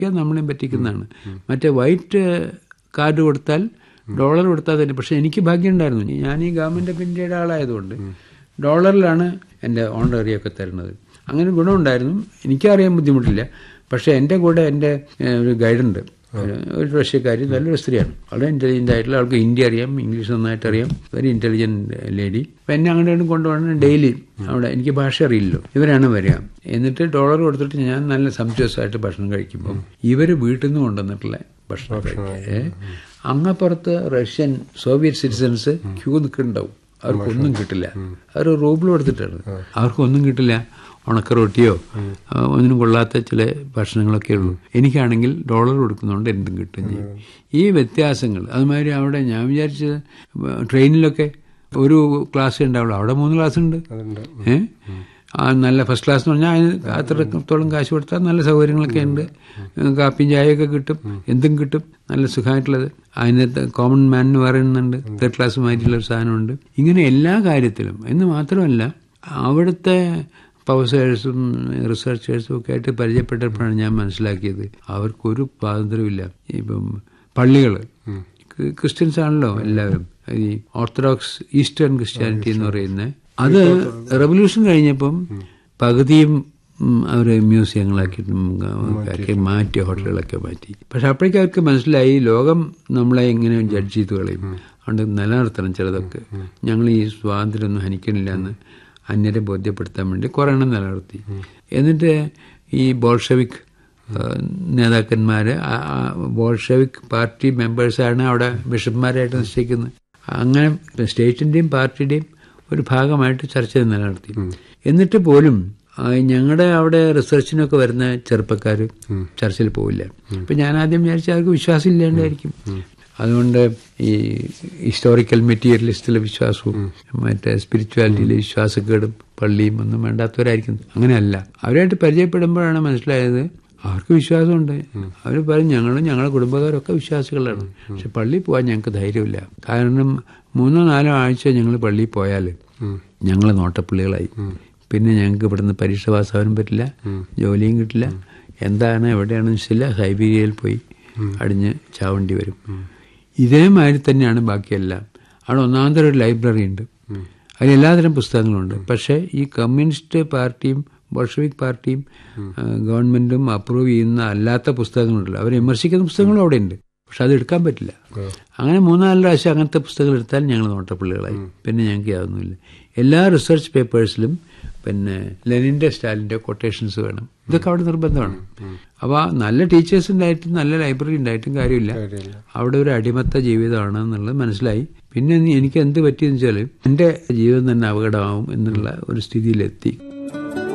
നമ്മളെയും പറ്റിക്കുന്നതാണ് മറ്റേ white card കൊടുത്താൽ ഡോളർ കൊടുത്താൽ തന്നെ പക്ഷെ എനിക്ക് ഭാഗ്യം ഉണ്ടായിരുന്നു ഞാൻ ഈ ഗവൺമെന്റ് ഓഫ് ഇന്ത്യയുടെ ആളായതുകൊണ്ട് ഡോളറിലാണ് എൻ്റെ ഓണററിയൊക്കെ തരുന്നത് അങ്ങനെ ഗുണമുണ്ടായിരുന്നു എനിക്കറിയാൻ ബുദ്ധിമുട്ടില്ല പക്ഷെ എൻ്റെ കൂടെ എൻ്റെ ഏഹ്, ഒരു ഗൈഡുണ്ട് ഒരു റഷ്യക്കാരി നല്ലൊരു സ്ത്രീയാണ് വളരെ ഇന്റലിജന്റ് ആയിട്ടുള്ള ആൾക്ക് ഹിന്ദി അറിയാം ഇംഗ്ലീഷ് നന്നായിട്ട് അറിയാം വെരി ഇന്റലിജന്റ് ലേഡി അപ്പം എന്നെ അങ്ങോട്ട് കൊണ്ടുപോകണം ഡെയിലി അവിടെ എനിക്ക് ഭാഷ അറിയില്ലല്ലോ ഇവരാണ് വരിക എന്നിട്ട് ഡോളർ കൊടുത്തിട്ട് ഞാൻ നല്ല സംശയമായിട്ട് ഭക്ഷണം കഴിക്കുമ്പോൾ ഇവർ വീട്ടിൽ നിന്ന് കൊണ്ടുവന്നിട്ടുള്ള ഭക്ഷണം കഴിക്കുക അങ്ങപ്പുറത്ത് റഷ്യൻ സോവിയറ്റ് സിറ്റിസൺസ് ക്യൂ നിൽക്കുന്നുണ്ടാവും അവർക്കൊന്നും കിട്ടില്ല അവർ റൂബിൾ കൊടുത്തിട്ടാണ് അവർക്കൊന്നും കിട്ടില്ല ഉണക്ക റൊട്ടിയോ ആ, ഒന്നിനും കൊള്ളാത്ത ചില ഭക്ഷണങ്ങളൊക്കെ ഉള്ളൂ എനിക്കാണെങ്കിൽ ഡോളർ കൊടുക്കുന്നതുകൊണ്ട് എന്തും കിട്ടും ചെയ്യും ഈ വ്യത്യാസങ്ങൾ അതുമാതിരി അവിടെ ഞാൻ വിചാരിച്ചത് ട്രെയിനിലൊക്കെ ഒരു ക്ലാസ് ഉണ്ടാവുള്ളൂ അവിടെ മൂന്ന് ക്ലാസ് ഉണ്ട് അതുണ്ട് ഏ ആ നല്ല ഫസ്റ്റ് ക്ലാസ് എന്ന് പറഞ്ഞാൽ അതിന് അത്രത്തോളം കാശ് കൊടുത്താൽ നല്ല സൗകര്യങ്ങളൊക്കെ ഉണ്ട് കാപ്പിയും ചായയൊക്കെ കിട്ടും എന്തും കിട്ടും നല്ല സുഖമായിട്ടുള്ളത് അതിനകത്ത് കോമൺ മാൻ എന്ന് പറയുന്നുണ്ട് തേർഡ് ക്ലാസ് മാതിരിയുള്ള ഒരു സാധനമുണ്ട് ഇങ്ങനെ എല്ലാ കാര്യത്തിലും എന്ന് മാത്രമല്ല അവിടുത്തെ പ്രൊഫസേഴ്സും റിസർച്ചേഴ്സും ഒക്കെ ആയിട്ട് പരിചയപ്പെട്ടപ്പോഴാണ് ഞാൻ മനസ്സിലാക്കിയത് അവർക്കൊരു സ്വാതന്ത്ര്യമില്ല ഇപ്പം പള്ളികൾ ക്രിസ്ത്യൻസ് ആണല്ലോ എല്ലാവരും ഈ ഓർത്തഡോക്സ് ഈസ്റ്റേൺ ക്രിസ്ത്യാനിറ്റി എന്ന് പറയുന്നത് അത് റെവല്യൂഷൻ കഴിഞ്ഞപ്പം പകുതിയും ഉം, അവര് മ്യൂസിയങ്ങളാക്കിയിട്ടും ഒക്കെ മാറ്റി ഹോട്ടലുകളൊക്കെ മാറ്റി പക്ഷെ അപ്പോഴേക്കും അവർക്ക് മനസ്സിലായി ലോകം നമ്മളെ എങ്ങനെ ജഡ്ജ് ചെയ്ത് കളയും അതുകൊണ്ട് നിലനിർത്തണം ചിലതൊക്കെ ഞങ്ങൾ ഈ സ്വാതന്ത്ര്യമൊന്നും ഹനിക്കണില്ല എന്ന് അന്യരെ ബോധ്യപ്പെടുത്താൻ വേണ്ടി കുറെ എണ്ണം നിലനിർത്തി എന്നിട്ട് ഈ ബോൾഷവിക് ഏഹ് നേതാക്കന്മാര് ആ- ആ ബോൾഷവിക് പാർട്ടി മെമ്പേഴ്സാണ് അവിടെ ബിഷപ്പ്മാരായിട്ട് നിശ്ചയിക്കുന്നത് അങ്ങനെ സ്റ്റേറ്റിന്റെയും പാർട്ടിയുടെയും ഒരു ഭാഗമായിട്ട് ചർച്ച നിലനിർത്തി എന്നിട്ട് പോലും ആ, ഞങ്ങളുടെ അവിടെ റിസർച്ചിനൊക്കെ വരുന്ന ചെറുപ്പക്കാർ ചർച്ചയിൽ പോവില്ല അപ്പൊ ഞാൻ ആദ്യം വിചാരിച്ച അവർക്ക് വിശ്വാസം ഇല്ലാണ്ടായിരിക്കും അതുകൊണ്ട് ഈ ഹിസ്റ്റോറിക്കൽ മെറ്റീരിയലിസ്റ്റിലെ വിശ്വാസവും മറ്റേ സ്പിരിച്വാലിറ്റിയിലെ വിശ്വാസക്കേടും പള്ളിയും ഒന്നും വേണ്ടാത്തവരായിരിക്കും അങ്ങനെയല്ല അവരായിട്ട് പരിചയപ്പെടുമ്പോഴാണ് മനസ്സിലായത് അവർക്ക് വിശ്വാസമുണ്ട് അവർ പറയും ഞങ്ങളും ഞങ്ങളുടെ കുടുംബക്കാരൊക്കെ വിശ്വാസികളാണ് പക്ഷെ പള്ളിയിൽ പോകാൻ ഞങ്ങൾക്ക് ധൈര്യമില്ല കാരണം മൂന്നോ നാലോ ആഴ്ച ഞങ്ങൾ പള്ളിയിൽ പോയാൽ ഞങ്ങൾ നോട്ടപ്പള്ളികളായി പിന്നെ ഞങ്ങൾക്ക് ഇവിടുന്ന് പരീക്ഷ പാസ്സാവാനും പറ്റില്ല ജോലിയും കിട്ടില്ല എന്താണ് എവിടെയാണെന്ന് വെച്ചില്ല സൈബീരിയയിൽ പോയി അടിഞ്ഞ് ചാവേണ്ടി വരും ഇതേമാതിരി തന്നെയാണ് ബാക്കിയെല്ലാം അവിടെ ഒന്നാമത്തെ ഒരു ലൈബ്രറി ഉണ്ട് അതിൽ എല്ലാതരം പുസ്തകങ്ങളുണ്ട് പക്ഷേ ഈ കമ്മ്യൂണിസ്റ്റ് പാർട്ടിയും ബോൾഷവിക് പാർട്ടിയും ആ, ഗവൺമെന്റും അപ്രൂവ് ചെയ്യുന്ന അല്ലാത്ത പുസ്തകങ്ങളുണ്ടല്ലോ അവർ വിമർശിക്കുന്ന പുസ്തകങ്ങളും അവിടെ ഉണ്ട് പക്ഷെ അത് എടുക്കാൻ പറ്റില്ല അങ്ങനെ മൂന്നാല് പ്രാവശ്യം അങ്ങനത്തെ പുസ്തകങ്ങൾ എടുത്താൽ ഞങ്ങൾ നോട്ടപ്പള്ളികളായി പിന്നെ ഞങ്ങൾക്ക് യാതൊന്നുമില്ല എല്ലാ റിസർച്ച് പേപ്പേഴ്സിലും പിന്നെ ലെനിന്റെ സ്റ്റാലിന്റെ കൊട്ടേഷൻസ് വേണം ഇതൊക്കെ അവിടെ നിർബന്ധമാണ് അപ്പോൾ നല്ല ടീച്ചേഴ്സ് ഉണ്ടായിട്ടും നല്ല ലൈബ്രറി ഉണ്ടായിട്ടും കാര്യമില്ല കാര്യമില്ല. അവിടെ ഒരു അടിമത്ത ജീവിതമാണ് എന്നുള്ളത് മനസ്സിലായി പിന്നെ നീ- എനിക്ക് എന്ത് പറ്റിയെന്ന് വെച്ചാൽ എൻ്റെ ജീവിതം തന്നെ അപകടമാവും എന്നുള്ള ഒരു സ്ഥിതിയിലെത്തി